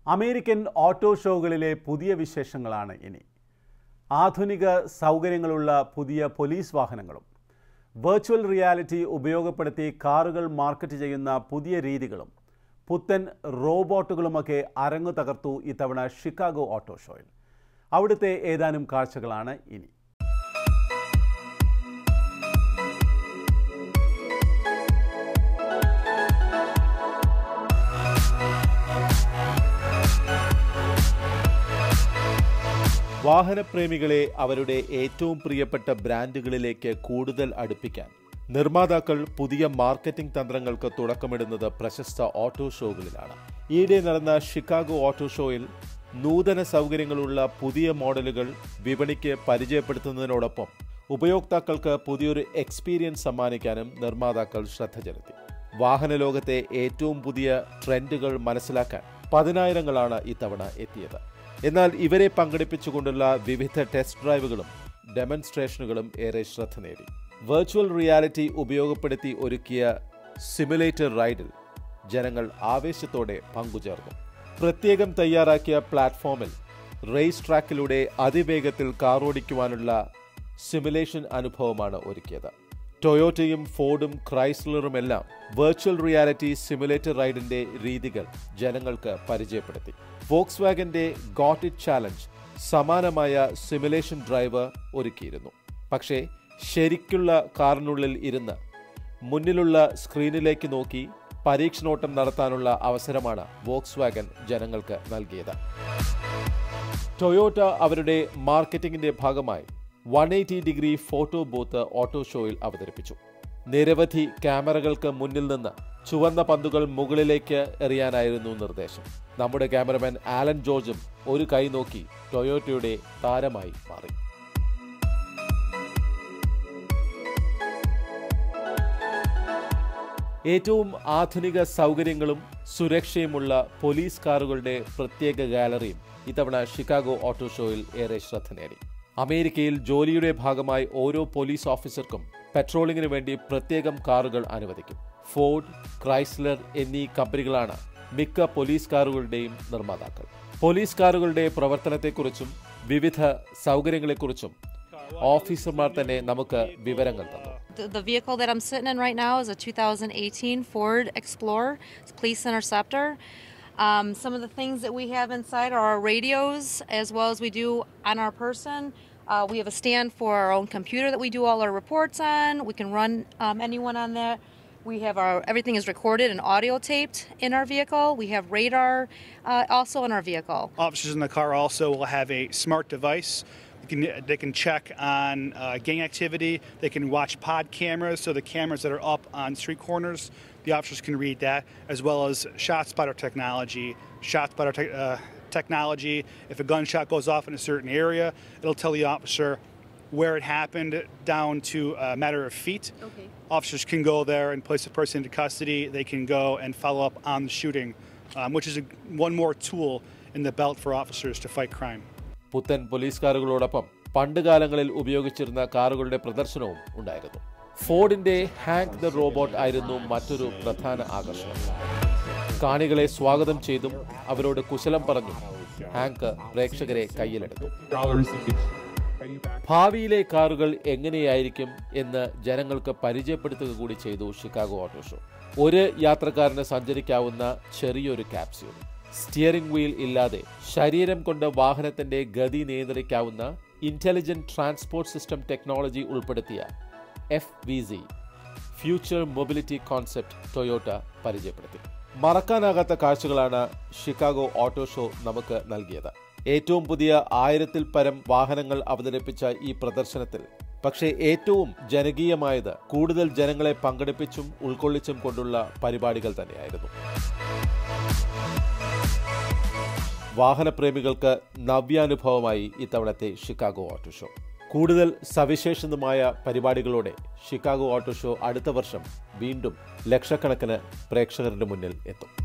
American auto ഷോകളിലെ പുതിയ വിശേഷങ്ങളാണ് ഇനി ആധുനിക സൗകര്യങ്ങളുള്ള പുതിയ പോലീസ് വാഹനങ്ങളും വെർച്വൽ റിയാലിറ്റി ഉപയോഗപ്പെടുത്തി കാറുകൾ മാർക്കറ്റ് ചെയ്യുന്ന പുതിയ രീതികളും പുത്തൻ റോബോട്ടുകളുമൊക്കെ അരങ്ങു തകർത്തു ഇത്തവണ ഷിക്കാഗോ ഓട്ടോ ഷോയിൽ അവിടുത്തെ ഏതാനും കാഴ്ചകളാണ് ഇനി വാഹനപ്രേമികളെ അവരുടെ ഏറ്റവും പ്രിയപ്പെട്ട ബ്രാൻഡുകളിലേക്ക് കൂടുതൽ അടുപ്പിക്കാൻ നിർമ്മാതാക്കൾ പുതിയ മാർക്കറ്റിംഗ് തന്ത്രങ്ങൾക്ക് തുടക്കമിടുന്നത് പ്രശസ്ത ഓട്ടോ ഷോകളിലാണ് ഈയിടെ നടന്ന ഷിക്കാഗോ ഓട്ടോ ഷോയിൽ നൂതന സൗകര്യങ്ങളുള്ള പുതിയ മോഡലുകൾ വിപണിക്ക് പരിചയപ്പെടുത്തുന്നതിനോടൊപ്പം ഉപയോക്താക്കൾക്ക് പുതിയൊരു എക്സ്പീരിയൻസ് സമ്മാനിക്കാനും നിർമ്മാതാക്കൾ ശ്രദ്ധ ചെലുത്തി വാഹന ലോകത്തെ ഏറ്റവും പുതിയ ട്രെൻഡുകൾ മനസ്സിലാക്കാൻ പതിനായിരങ്ങളാണ് ഇത്തവണ എത്തിയത് എന്നാൽ ഇവരെ പങ്കെടുപ്പിച്ചുകൊണ്ടുള്ള വിവിധ ടെസ്റ്റ് ഡ്രൈവുകളും ഡെമൺസ്ട്രേഷനുകളും ഏറെ ശ്രദ്ധ നേടി വെർച്വൽ റിയാലിറ്റി ഉപയോഗപ്പെടുത്തി ഒരുക്കിയ സിമുലേറ്റർ റൈഡിൽ ജനങ്ങൾ ആവേശത്തോടെ പങ്കുചേർന്നു പ്രത്യേകം തയ്യാറാക്കിയ പ്ലാറ്റ്ഫോമിൽ റേസ് ട്രാക്കിലൂടെ അതിവേഗത്തിൽ കാർ ഓടിക്കുവാനുള്ള സിമുലേഷൻ അനുഭവമാണ് ഒരുക്കിയത് ടൊയോട്ടയും ഫോർഡും ക്രൈസ്ലറുമെല്ലാം വെർച്വൽ റിയാലിറ്റി സിമുലേറ്റർ റൈഡിന്റെ രീതികൾ ജനങ്ങൾക്ക് പരിചയപ്പെടുത്തി വോക്സ് വാഗന്റെ ഗോട്ട് ഇറ്റ് ചാലഞ്ച് സമാനമായ സിമുലേഷൻ ഡ്രൈവ് ഒരുക്കിയിരുന്നു പക്ഷേ ശരിക്കുള്ള കാറിനുള്ളിൽ ഇരുന്ന് മുന്നിലുള്ള സ്ക്രീനിലേക്ക് നോക്കി പരീക്ഷണോട്ടം നടത്താനുള്ള അവസരമാണ് വോക്സ് വാഗൻ ജനങ്ങൾക്ക് നൽകിയത് ടൊയോട്ട അവരുടെ മാർക്കറ്റിംഗിന്റെ ഭാഗമായി one eighty degree photo booth auto ഷോയിൽ അവതരിപ്പിച്ചു നിരവധി ക്യാമറകൾക്ക് മുന്നിൽ നിന്ന് ചുവന്ന പന്തുകൾ മുകളിലേക്ക് എറിയാനായിരുന്നു നിർദ്ദേശം നമ്മുടെ ക്യാമറമാൻ ആലൻ ജോർജും ഒരു കൈ നോക്കി ടൊയോട്ടയുടെ താരമായി മാറി ഏറ്റവും ആധുനിക സൗകര്യങ്ങളും സുരക്ഷയുമുള്ള പോലീസ് കാറുകളുടെ പ്രത്യേക ഗാലറിയും ഇത്തവണ ഷിക്കാഗോ ഓട്ടോ ഷോയിൽ ഏറെ ശ്രദ്ധ നേടി അമേരിക്കയിൽ ജോലിയുടെ ഭാഗമായി ഓരോ പോലീസ് ഓഫീസർക്കും പെട്രോളിങ്ങിന് വേണ്ടി പ്രത്യേകം കാറുകൾ അനുവദിക്കും ഫോർഡ് ക്രൈസ്ലർ എന്നീ കമ്പനികളാണ് മിക്ക പോലീസ് കാറുകളുടെയും നിർമ്മാതാക്കൾ പോലീസ് കാറുകളുടെ പ്രവർത്തനത്തെക്കുറിച്ചും വിവിധ സൗകര്യങ്ങളെക്കുറിച്ചും ഓഫീസർമാർ തന്നെ നമുക്ക് വിവരങ്ങൾ തന്നു The, the vehicle that I'm sitting in right now is a 2018 Ford Explorer. It's Police Interceptor. Um, some of the things that we have inside are our radios, as well as we do on our person. Uh, we have a stand for our own computer that we do all our reports on. We can run um, anyone on that. We have our everything is recorded and audio taped in our vehicle. We have radar uh, also in our vehicle. Officers in the car also will have a smart device. They can, they can check on uh, gang activity. They can watch pod cameras, so the cameras that are up on street corners, the officers can read that, as well as shot spotter technology. Shot spotter te- uh, technology, if a gunshot goes off in a certain area, it'll tell the officer where it happened down to a matter of feet. Okay. Officers can go there and place the person into custody. They can go and follow up on the shooting, um, which is a, one more tool in the belt for officers to fight crime. പുത്തൻ police കാറുകളോടൊപ്പം പണ്ട് കാലങ്ങളിൽ ഉപയോഗിച്ചിരുന്ന കാറുകളുടെ പ്രദർശനവും ഉണ്ടായിരുന്നു ഫോർഡിന്റെ Hank the robot ആയിരുന്നു മറ്റൊരു പ്രധാന ആകർഷണം കാണികളെ സ്വാഗതം ചെയ്തും അവരോട് കുശലം പറഞ്ഞും ഹാങ്ക് പ്രേക്ഷകരെ കയ്യിലെടുത്തു ഭാവിയിലെ കാറുകൾ എങ്ങനെയായിരിക്കും എന്ന് ജനങ്ങൾക്ക് പരിചയപ്പെടുത്തുക കൂടി ചെയ്തു ഷിക്കാഗോ ഓട്ടോ ഷോ ഒരു യാത്രക്കാരന് സഞ്ചരിക്കാവുന്ന ചെറിയൊരു ക്യാപ്സ്യൂൾ സ്റ്റിയറിംഗ് വീൽ ഇല്ലാതെ ശരീരം കൊണ്ട് വാഹനത്തിന്റെ ഗതി നിയന്ത്രിക്കാവുന്ന ഇന്റലിജന്റ് ട്രാൻസ്പോർട്ട് സിസ്റ്റം ടെക്നോളജി ഉൾപ്പെടുത്തിയ F V C future mobility concept Toyota പരിചയപ്പെടുത്തി മറക്കാനാകാത്ത കാഴ്ചകളാണ് ഷിക്കാഗോ ഓട്ടോ ഷോ നമുക്ക് നൽകിയത് ഏറ്റവും പുതിയ ആയിരത്തിൽ പരം വാഹനങ്ങൾ അവതരിപ്പിച്ച ഈ പ്രദർശനത്തിൽ പക്ഷേ ഏറ്റവും ജനകീയമായത് കൂടുതൽ ജനങ്ങളെ പങ്കെടുപ്പിച്ചും ഉൾക്കൊള്ളിച്ചും കൊണ്ടുള്ള പരിപാടികൾ തന്നെയായിരുന്നു വാഹനപ്രേമികൾക്ക് നവ്യാനുഭവമായി ഇത്തവണത്തെ ഷിക്കാഗോ ഓട്ടോ ഷോ കൂടുതൽ സവിശേഷതമായ പരിപാടികളോടെ ഷിക്കാഗോ ഓട്ടോ ഷോ അടുത്ത വർഷം വീണ്ടും ലക്ഷക്കണക്കിന് പ്രേക്ഷകരുടെ മുന്നിൽ എത്തും